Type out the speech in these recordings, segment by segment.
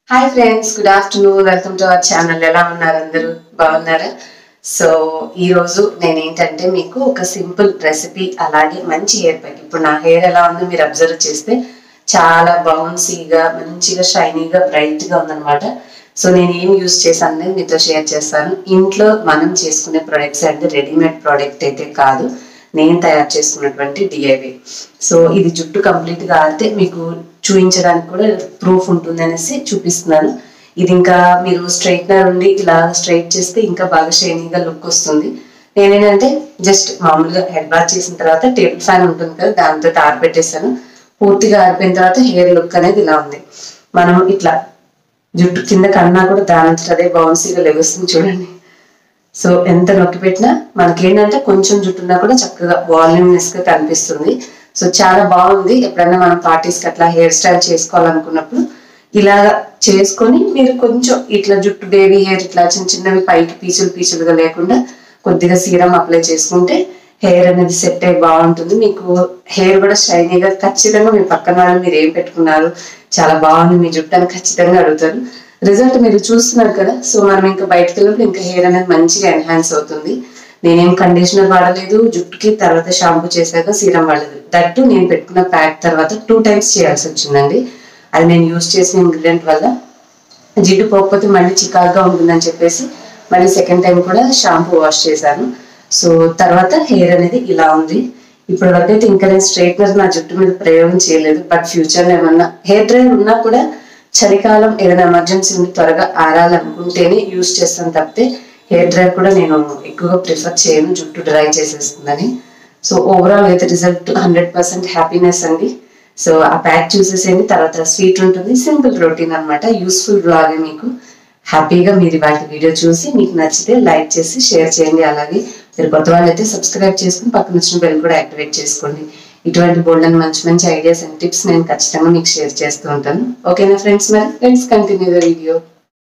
hi friends good afternoon welcome to our channel ఎలా ఉన్నారు అందరూ బాగున్నారా సో ఈ రోజు నేను ఏంటంటే మీకు ఒక సింపుల్ రెసిపీ అలాగే మంచి హెయిర్ ప్యాక్ ఇప్పుడు నా హెయిర్ ఎలా ఉందో మీరు అబ్జర్వ్ చేస్తే చాలా బౌన్సీగా మంచిగా షైనీగా బ్రైట్ గా ఉందన్నమాట సో నేను ఏం యూస్ చేశాను అనేది మీతో షేర్ చేస్తాను ఇంట్లో మనం చేసుకునే ప్రొడక్ట్స్ అంటే రెడీమేడ్ ప్రోడక్ట్ అయితే కాదు నేను తయారు చేసుకున్నటువంటి డిఐవి సో ఇది జుట్టు కంప్లీట్ గా ఆడితే మీకు చూపించడానికి కూడా ప్రూఫ్ ఉంటుంది అనేసి చూపిస్తున్నాను ఇది ఇంకా మీరు స్ట్రైట్నర్ ఉండి ఇలా స్ట్రైట్ చేస్తే ఇంకా బాగా షైనీగా లుక్ వస్తుంది నేనేంటంటే జస్ట్ మామూలుగా హెడ్ బాత్ చేసిన తర్వాత టేబుల్ ఫ్యాన్ ఉంటుంది కదా దాంతో ఆరబెట్టేసాను పూర్తిగా ఆరిపోయిన తర్వాత హెయిర్ లుక్ అనేది ఇలా ఉంది మనం ఇట్లా జుట్టు కింద కన్నా కూడా దాని అదే బౌన్సీగా లెగుస్తుంది చూడండి సో ఎంత నొక్కి పెట్టినా మనకి ఏంటంటే కొంచెం జుట్టు ఉన్నా కూడా చక్కగా వాల్యూమ్నెస్ గా కనిపిస్తుంది సో చాలా బాగుంది ఎప్పుడైనా మనం పార్టీస్కి అట్లా హెయిర్ స్టైల్ చేసుకోవాలనుకున్నప్పుడు ఇలాగా చేసుకొని మీరు కొంచెం ఇట్లా జుట్టు బేబీ హెయిర్ ఇట్లా చిన్న చిన్నవి పైకి పీచులు పీచులుగా లేకుండా కొద్దిగా సీరం అప్లై చేసుకుంటే హెయిర్ అనేది సెట్ అయ్యి బాగుంటుంది మీకు హెయిర్ కూడా షైనీగా ఖచ్చితంగా మీ పక్కన వాళ్ళు మీరు ఏం పెట్టుకున్నారు చాలా బాగుంది మీ జుట్టు అని ఖచ్చితంగా అడుగుతారు రిజల్ట్ మీరు చూస్తున్నారు కదా సో మనం ఇంకా బయటకు వెళ్ళినప్పుడు ఇంకా హెయిర్ అనేది మంచిగా ఎన్హాన్స్ అవుతుంది నేనేం కండిషనర్ వాడలేదు జుట్టుకి తర్వాత షాంపూ చేశాక సీరం వాడలేదు దట్టు నేను పెట్టుకున్న ప్యాక్ తర్వాత టూ టైమ్స్ చేయాల్సి వచ్చిందండి అది నేను యూస్ చేసిన ఇంగ్రీడియంట్ వల్ల జిడ్డు పోకపోతే మళ్ళీ చికాగ్గా ఉంటుందని చెప్పేసి మళ్ళీ సెకండ్ టైం కూడా షాంపూ వాష్ చేశాను సో తర్వాత హెయిర్ అనేది ఇలా ఉంది ఇప్పటి వరకు అయితే ఇంకా నేను స్ట్రైట్నర్ నా జుట్టు మీద ప్రయోగం చేయలేదు బట్ ఫ్యూచర్లో ఏమన్నా హెయిర్ డ్రైర్ ఉన్నా కూడా చలికాలం ఏదైనా ఎమర్జెన్సీ ఉండి త్వరగా ఆరాలనుకుంటేనే యూస్ చేస్తాను తప్పితే హెయిర్ డ్రైర్ కూడా నేను ఎక్కువగా ప్రిఫర్ చేయను జుట్టు డ్రై చేసేస్తుందని సో ఓవరాల్ అయితే రిజల్ట్ హండ్రెడ్ పర్సెంట్ హ్యాపీనెస్ అండి సో ఆ ప్యాక్ చూసేసేయండి తర్వాత స్వీట్ ఉంటుంది సింపుల్ రొటీన్ అనమాట యూస్ఫుల్ బ్లాగ్ మీకు హ్యాపీగా మీరు వాటి వీడియో చూసి మీకు నచ్చితే లైక్ చేసి షేర్ చేయండి అలాగే మీరు కొత్త వాళ్ళు అయితే సబ్స్క్రైబ్ చేసుకుని పక్కన వచ్చిన బెల్ కూడా యాక్టివేట్ చేసుకోండి ఇటువంటి బోల్డ్ అండ్ మంచి మంచి ఐడియాస్ అండ్ టిప్స్ నేను ఖచ్చితంగా మీకు షేర్ చేస్తూ ఉంటాను ఓకేనా ఫ్రెండ్స్ మరి friends continue the video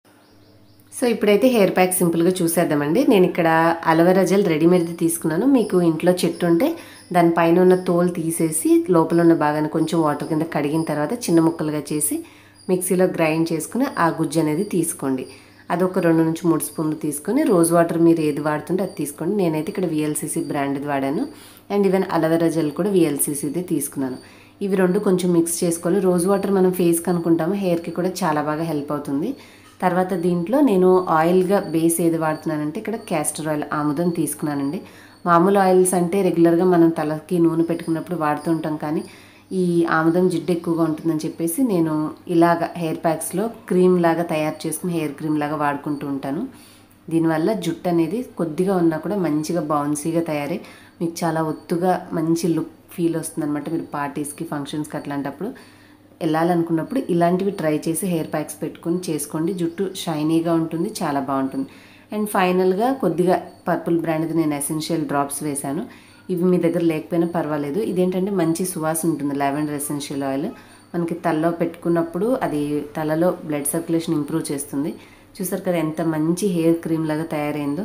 so ఇప్పుడైతే హెయిర్ ప్యాక్ సింపుల్గా చూసేద్దామండి నేను ఇక్కడ అలోవెరా జెల్ రెడీమేడ్ది తీసుకున్నాను మీకు ఇంట్లో చెట్టు ఉంటే దానిపైన ఉన్న తోలు తీసేసి లోపల ఉన్న భాగాన్ని కొంచెం వాటర్ కింద కడిగిన తర్వాత చిన్న ముక్కలుగా చేసి మిక్సీలో గ్రైండ్ చేసుకుని ఆ గుజ్జు అనేది తీసుకోండి అది ఒక రెండు నుంచి మూడు స్పూన్లు తీసుకొని రోజ్ వాటర్ మీరు ఏది వాడుతుంటే అది తీసుకోండి నేనైతే ఇక్కడ విఎల్సిసి బ్రాండ్ది వాడాను అండ్ ఈవెన్ అలోవెరా జెల్ కూడా విఎల్సిసిది తీసుకున్నాను ఇవి రెండు కొంచెం మిక్స్ చేసుకోవాలి రోజ్ వాటర్ మనం ఫేస్కి అనుకుంటాము హెయిర్కి కూడా చాలా బాగా హెల్ప్ అవుతుంది తర్వాత దీంట్లో నేను ఆయిల్గా బేస్ ఏది వాడుతున్నానంటే ఇక్కడ క్యాస్టర్ ఆయిల్ ఆముదం తీసుకున్నానండి మామూలు ఆయిల్స్ అంటే రెగ్యులర్గా మనం తలకి నూనె పెట్టుకున్నప్పుడు వాడుతుంటాం కానీ ఈ ఆముదం జిడ్డు ఎక్కువగా ఉంటుందని చెప్పేసి నేను ఇలాగ హెయిర్ ప్యాక్స్లో క్రీమ్ లాగా తయారు చేసుకుని హెయిర్ క్రీమ్ లాగా వాడుకుంటూ ఉంటాను దీనివల్ల జుట్టు అనేది కొద్దిగా ఉన్నా కూడా మంచిగా బౌన్సీగా తయారై మీకు చాలా ఒత్తుగా మంచి లుక్ ఫీల్ వస్తుందన్నమాట మీరు పార్టీస్కి ఫంక్షన్స్కి అట్లాంటప్పుడు వెళ్ళాలనుకున్నప్పుడు ఇలాంటివి ట్రై చేసి హెయిర్ ప్యాక్స్ పెట్టుకొని చేసుకోండి జుట్టు షైనీగా ఉంటుంది చాలా బాగుంటుంది అండ్ ఫైనల్గా కొద్దిగా పర్పుల్ బ్రాండ్ది నేను ఎసెన్షియల్ డ్రాప్స్ వేశాను ఇవి మీ దగ్గర లేకపోయినా పర్వాలేదు ఇదేంటంటే మంచి సువాసన ఉంటుంది లావెండర్ ఎసెన్షియల్ ఆయిల్ మనకి తలలో పెట్టుకున్నప్పుడు అది తలలో బ్లడ్ సర్క్యులేషన్ ఇంప్రూవ్ చేస్తుంది చూసారు కదా ఎంత మంచి హెయిర్ క్రీమ్ లాగా తయారైందో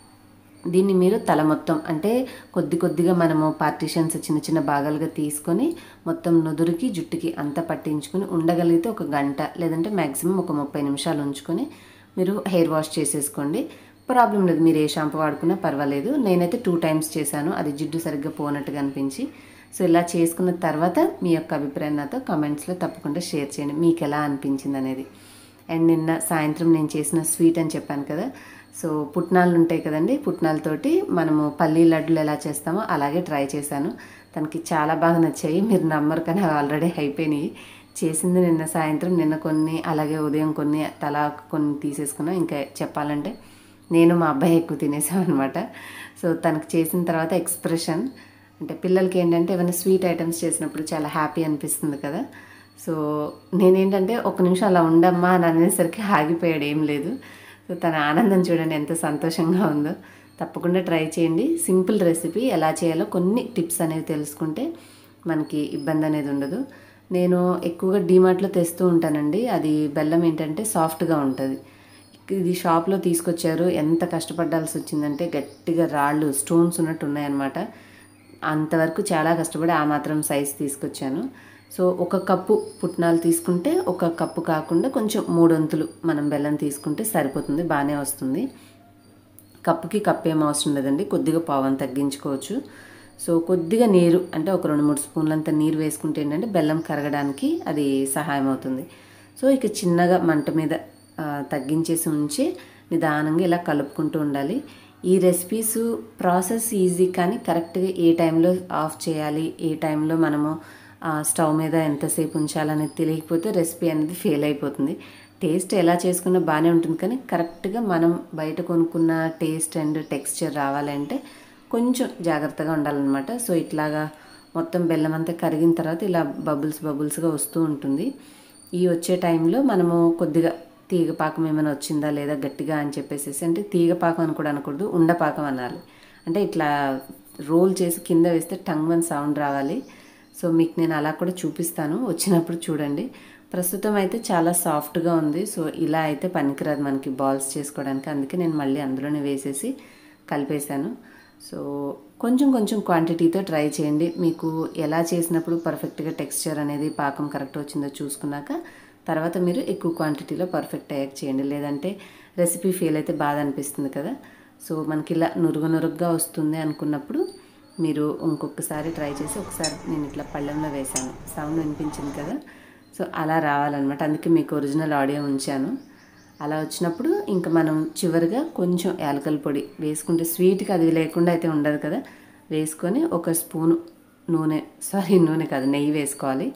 దీన్ని మీరు తల మొత్తం అంటే కొద్ది కొద్దిగా మనము పార్టీషన్స్ చిన్న చిన్న భాగాలుగా తీసుకొని మొత్తం నుదురుకి జుట్టుకి అంతా పట్టించుకొని ఉండగలిగితే ఒక గంట లేదంటే మ్యాక్సిమం ఒక ముప్పై నిమిషాలు ఉంచుకొని మీరు హెయిర్ వాష్ చేసేసుకోండి ప్రాబ్లం లేదు మీరు ఏ షాంపూ వాడుకున్నా పర్వాలేదు నేనైతే టూ టైమ్స్ చేశాను అది జిడ్డు సరిగ్గా పోనట్టుగా అనిపించి సో ఇలా చేసుకున్న తర్వాత మీ యొక్క అభిప్రాయం నాతో కమెంట్స్లో తప్పకుండా షేర్ చేయండి మీకు ఎలా అనిపించింది అనేది అండ్ నిన్న సాయంత్రం నేను చేసిన స్వీట్ అని చెప్పాను కదా సో పుట్నాలు ఉంటాయి కదండి పుట్నాలతోటి మనము పల్లీ లడ్డులు ఎలా చేస్తామో అలాగే ట్రై చేశాను తనకి చాలా బాగా నచ్చాయి మీరు నమ్మరు కానీ అవి ఆల్రెడీ అయిపోయినాయి చేసింది నిన్న సాయంత్రం నిన్న కొన్ని అలాగే ఉదయం కొన్ని తలా కొన్ని తీసేసుకున్నాం ఇంకా చెప్పాలంటే నేను మా అబ్బాయి ఎక్కువ తినేసాం అనమాట సో తనకు చేసిన తర్వాత ఎక్స్ప్రెషన్ అంటే పిల్లలకి ఏంటంటే ఏమైనా స్వీట్ ఐటమ్స్ చేసినప్పుడు చాలా హ్యాపీ అనిపిస్తుంది కదా సో నేనేంటంటే ఒక నిమిషం అలా ఉండమ్మా అని అనేసరికి ఆగిపోయాడు ఏం లేదు సో తన ఆనందం చూడండి ఎంత సంతోషంగా ఉందో తప్పకుండా ట్రై చేయండి సింపుల్ రెసిపీ ఎలా చేయాలో కొన్ని టిప్స్ అనేవి తెలుసుకుంటే మనకి ఇబ్బంది అనేది ఉండదు నేను ఎక్కువగా డీమార్ట్లో తెస్తూ ఉంటానండి అది బెల్లం ఏంటంటే సాఫ్ట్గా ఉంటుంది ఇది షాప్లో తీసుకొచ్చారు ఎంత కష్టపడాల్సి వచ్చిందంటే గట్టిగా రాళ్ళు స్టోన్స్ ఉన్నట్టు ఉన్నాయన్నమాట అంతవరకు చాలా కష్టపడి ఆ మాత్రం సైజ్ తీసుకొచ్చాను సో ఒక కప్పు పుట్నాలు తీసుకుంటే ఒక కప్పు కాకుండా కొంచెం మూడొంతులు మనం బెల్లం తీసుకుంటే సరిపోతుంది బాగానే వస్తుంది కప్పుకి కప్ ఏం అవసరం లేదండి కొద్దిగా పావం తగ్గించుకోవచ్చు సో కొద్దిగా నీరు అంటే ఒక రెండు మూడు స్పూన్లంత నీరు వేసుకుంటే ఏంటంటే బెల్లం కరగడానికి అది సహాయం అవుతుంది సో ఇక చిన్నగా మంట మీద ఆ, తగ్గించేసి ఉంచి నిదానంగా ఇలా కలుపుకుంటూ ఉండాలి ఈ రెసిపీస్ ప్రాసెస్ ఈజీ కానీ కరెక్ట్గా ఏ టైంలో ఆఫ్ చేయాలి ఏ టైంలో మనము ఆ, స్టవ్ మీద ఎంతసేపు ఉంచాలనేది తెలియకపోతే రెసిపీ అనేది ఫెయిల్ అయిపోతుంది టేస్ట్ ఎలా చేసుకున్నా బాగానే ఉంటుంది కానీ కరెక్ట్గా మనం బయట కొనుక్కున్న టేస్ట్ అండ్ టెక్స్చర్ రావాలంటే కొంచెం జాగ్రత్తగా ఉండాలన్నమాట సో ఇట్లాగా మొత్తం బెల్లం అంతా కరిగిన తర్వాత ఇలా బబుల్స్ బబుల్స్గా వస్తూ ఉంటుంది ఈ వచ్చే టైంలో మనము కొద్దిగా తీగ పాకం ఏమైనా వచ్చిందా లేదా గట్టిగా అని చెప్పేసి అంటే తీగ పాకం అని కూడా అనకూడదు ఉండపాకం అనాలి అంటే ఇట్లా రోల్ చేసి కింద వేస్తే టంగ్ వన్ సౌండ్ రావాలి సో మీకు నేను అలా కూడా చూపిస్తాను వచ్చినప్పుడు చూడండి ప్రస్తుతం అయితే చాలా సాఫ్ట్గా ఉంది సో ఇలా అయితే పనికిరాదు మనకి బాల్స్ చేసుకోవడానికి అందుకే నేను మళ్ళీ అందులోనే వేసేసి కలిపేశాను సో కొంచెం కొంచెం క్వాంటిటీతో ట్రై చేయండి మీకు ఎలా చేసినప్పుడు పర్ఫెక్ట్గా టెక్స్చర్ అనేది పాకం కరెక్ట్ వచ్చిందో చూసుకున్నాక తర్వాత మీరు ఎక్కువ క్వాంటిటీలో పర్ఫెక్ట్ అయ్యాక చేయండి లేదంటే రెసిపీ ఫెయిల్ అయితే బాధ అనిపిస్తుంది కదా సో మనకి ఇలా నురుగు నురుగ్గా వస్తుంది అనుకున్నప్పుడు మీరు ఇంకొకసారి ట్రై చేసి ఒకసారి నేను ఇట్లా పళ్ళెంలో వేశాను సౌండ్ వినిపించింది కదా సో అలా రావాలన్నమాట అందుకే మీకు ఒరిజినల్ ఆడియో ఉంచాను అలా వచ్చినప్పుడు ఇంకా మనం చివరిగా కొంచెం యాలకల పొడి వేసుకుంటే స్వీట్కి అది లేకుండా అయితే ఉండదు కదా వేసుకొని ఒక స్పూను నూనె సారీ నూనె కాదు నెయ్యి వేసుకోవాలి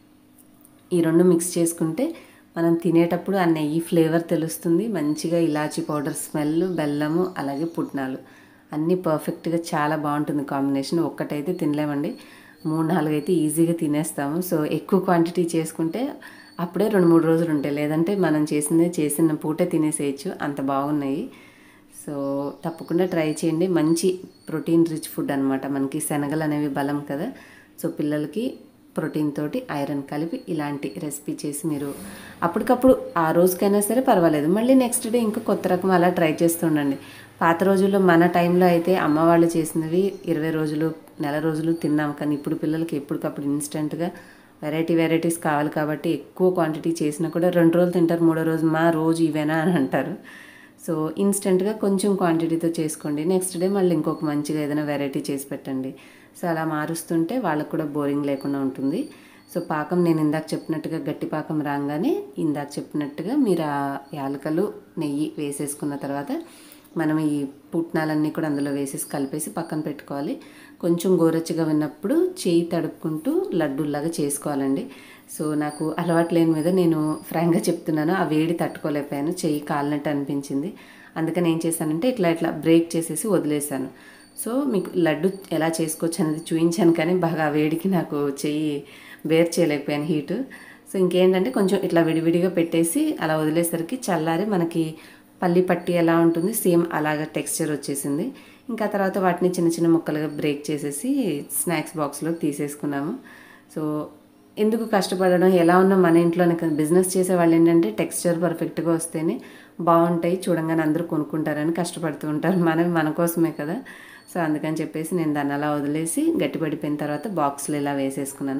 ఈ రెండు మిక్స్ చేసుకుంటే మనం తినేటప్పుడు ఆ నెయ్యి ఫ్లేవర్ తెలుస్తుంది మంచిగా ఇలాచీ పౌడర్ స్మెల్ బెల్లము అలాగే పుట్నాలు అన్నీ పర్ఫెక్ట్గా చాలా బాగుంటుంది కాంబినేషన్ ఒక్కటైతే తినలేమండి మూడు నాలుగు అయితే ఈజీగా తినేస్తాము సో ఎక్కువ క్వాంటిటీ చేసుకుంటే అప్పుడే రెండు మూడు రోజులు ఉంటాయి లేదంటే మనం చేసిందే చేసిన పూటే తినేసేయచ్చు అంత బాగున్నాయి సో తప్పకుండా ట్రై చేయండి మంచి ప్రోటీన్ రిచ్ ఫుడ్ అనమాట మనకి శనగలు అనేవి బలం కదా సో పిల్లలకి ప్రోటీన్ తోటి ఐరన్ కలిపి ఇలాంటి రెసిపీ చేసి మీరు అప్పటికప్పుడు ఆ రోజుకైనా సరే పర్వాలేదు మళ్ళీ నెక్స్ట్ డే ఇంకా కొత్త రకం అలా ట్రై చేస్తుండండి పాత రోజుల్లో మన టైంలో అయితే అమ్మ వాళ్ళు చేసినవి ఇరవై రోజులు నెల రోజులు తిన్నాం కానీ ఇప్పుడు పిల్లలకి ఎప్పటికప్పుడు ఇన్స్టెంట్గా వెరైటీ వెరైటీస్ కావాలి కాబట్టి ఎక్కువ క్వాంటిటీ చేసినా కూడా రెండు రోజులు తింటారు మూడో రోజు మా రోజు ఇవేనా అని అంటారు సో ఇన్స్టెంట్గా కొంచెం క్వాంటిటీతో చేసుకోండి నెక్స్ట్ డే మళ్ళీ ఇంకొక మంచిగా ఏదైనా వెరైటీ చేసి పెట్టండి సో అలా మారుస్తుంటే వాళ్ళకు కూడా బోరింగ్ లేకుండా ఉంటుంది సో పాకం నేను ఇందాక చెప్పినట్టుగా గట్టి పాకం రాగానే ఇందాక చెప్పినట్టుగా మీరు ఆ యాలకలు నెయ్యి వేసేసుకున్న తర్వాత మనం ఈ పుట్నాలన్నీ కూడా అందులో వేసేసి కలిపేసి పక్కన పెట్టుకోవాలి కొంచెం గోరచ్చగా ఉన్నప్పుడు చేయి తడుపుకుంటూ లడ్డూలాగా చేసుకోవాలండి సో నాకు అలవాటు లేని మీద నేను ఫ్రాంక్గా చెప్తున్నాను ఆ వేడి తట్టుకోలేకపోయాను చెయ్యి కాలినట్టు అనిపించింది అందుకని ఏం చేశానంటే ఇట్లా ఇట్లా బ్రేక్ చేసేసి వదిలేశాను సో మీకు లడ్డు ఎలా చేసుకోవచ్చు అనేది చూపించాను కానీ బాగా ఆ వేడికి నాకు చెయ్యి బేర్ చేయలేకపోయాను హీటు సో ఇంకేంటంటే కొంచెం ఇట్లా విడివిడిగా పెట్టేసి అలా వదిలేసరికి చల్లారి మనకి పల్లి పట్టి ఎలా ఉంటుంది సేమ్ అలాగ టెక్స్చర్ వచ్చేసింది ఇంకా తర్వాత వాటిని చిన్న చిన్న ముక్కలుగా బ్రేక్ చేసేసి స్నాక్స్ బాక్స్లో తీసేసుకున్నాము సో ఎందుకు కష్టపడడం ఎలా ఉన్నా మన ఇంట్లోనే కదా బిజినెస్ చేసే వాళ్ళు ఏంటంటే టెక్స్చర్ పర్ఫెక్ట్గా వస్తేనే బాగుంటాయి చూడంగానే అందరూ కొనుక్కుంటారని కష్టపడుతూ ఉంటారు మనం మన కోసమే కదా సో అందుకని చెప్పేసి నేను దాన్ని అలా వదిలేసి గట్టిపడిపోయిన తర్వాత బాక్స్లో ఇలా వేసేసుకున్నాను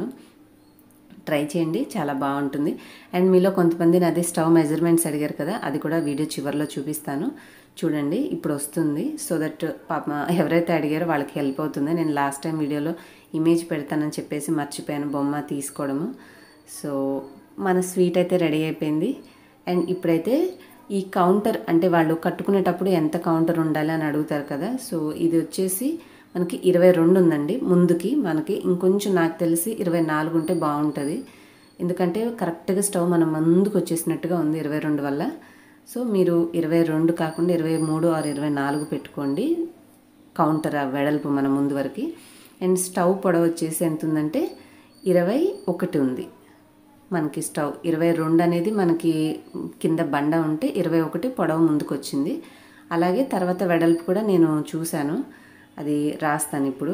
ట్రై చేయండి చాలా బాగుంటుంది అండ్ మీలో కొంతమంది నాది స్టవ్ మెజర్మెంట్స్ అడిగారు కదా అది కూడా వీడియో చివరిలో చూపిస్తాను చూడండి ఇప్పుడు వస్తుంది సో దట్ పాప ఎవరైతే అడిగారో వాళ్ళకి హెల్ప్ అవుతుంది నేను లాస్ట్ టైం వీడియోలో ఇమేజ్ పెడతానని చెప్పేసి మర్చిపోయాను బొమ్మ తీసుకోవడము సో మన స్వీట్ అయితే రెడీ అయిపోయింది అండ్ ఇప్పుడైతే ఈ కౌంటర్ అంటే వాళ్ళు కట్టుకునేటప్పుడు ఎంత కౌంటర్ ఉండాలి అని అడుగుతారు కదా సో ఇది వచ్చేసి మనకి ఇరవై రెండు ఉందండి ముందుకి మనకి ఇంకొంచెం నాకు తెలిసి ఇరవై నాలుగు ఉంటే బాగుంటుంది ఎందుకంటే కరెక్ట్గా స్టవ్ మనం ముందుకు వచ్చేసినట్టుగా ఉంది ఇరవై రెండు వల్ల సో మీరు ఇరవై రెండు కాకుండా ఇరవై మూడు ఆరు ఇరవై నాలుగు పెట్టుకోండి కౌంటర్ ఆ వెడల్పు మన ముందు వరకు అండ్ స్టవ్ పొడవు వచ్చేసి ఎంత ఉందంటే ఇరవై ఒకటి ఉంది మనకి స్టవ్ ఇరవై రెండు అనేది మనకి కింద బండ ఉంటే ఇరవై ఒకటి పొడవు ముందుకు వచ్చింది అలాగే తర్వాత వెడల్పు కూడా నేను చూశాను అది రాస్తాను ఇప్పుడు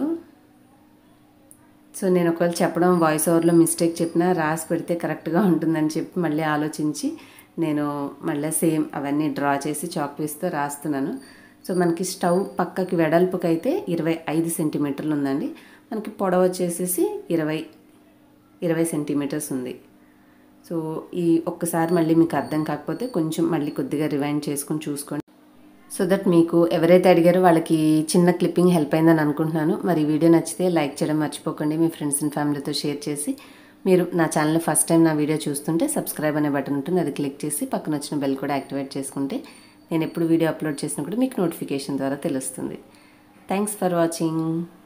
సో నేను ఒకవేళ చెప్పడం వాయిస్ ఓవర్లో మిస్టేక్ చెప్పినా రాసి పెడితే కరెక్ట్గా ఉంటుందని చెప్పి మళ్ళీ ఆలోచించి నేను మళ్ళీ సేమ్ అవన్నీ డ్రా చేసి చాక్ పీస్తో రాస్తున్నాను సో మనకి స్టవ్ పక్కకి వెడల్పుకైతే ఇరవై ఐదు సెంటీమీటర్లు ఉందండి మనకి పొడవు వచ్చేసేసి ఇరవై ఇరవై సెంటీమీటర్స్ ఉంది సో ఈ ఒక్కసారి మళ్ళీ మీకు అర్థం కాకపోతే కొంచెం మళ్ళీ కొద్దిగా రివైండ్ చేసుకొని చూసుకోండి సో దట్ మీకు ఎవరైతే అడిగారో వాళ్ళకి చిన్న క్లిప్పింగ్ హెల్ప్ అయిందని అనుకుంటున్నాను మరి ఈ వీడియో నచ్చితే లైక్ చేయడం మర్చిపోకండి మీ ఫ్రెండ్స్ అండ్ ఫ్యామిలీతో షేర్ చేసి మీరు నా ఛానల్ ఫస్ట్ టైం నా వీడియో చూస్తుంటే సబ్స్క్రైబ్ అనే బటన్ ఉంటుంది అది క్లిక్ చేసి పక్కన వచ్చిన బెల్ కూడా యాక్టివేట్ చేసుకుంటే నేను ఎప్పుడు వీడియో అప్లోడ్ చేసినా కూడా మీకు నోటిఫికేషన్ ద్వారా తెలుస్తుంది థ్యాంక్స్ ఫర్ వాచింగ్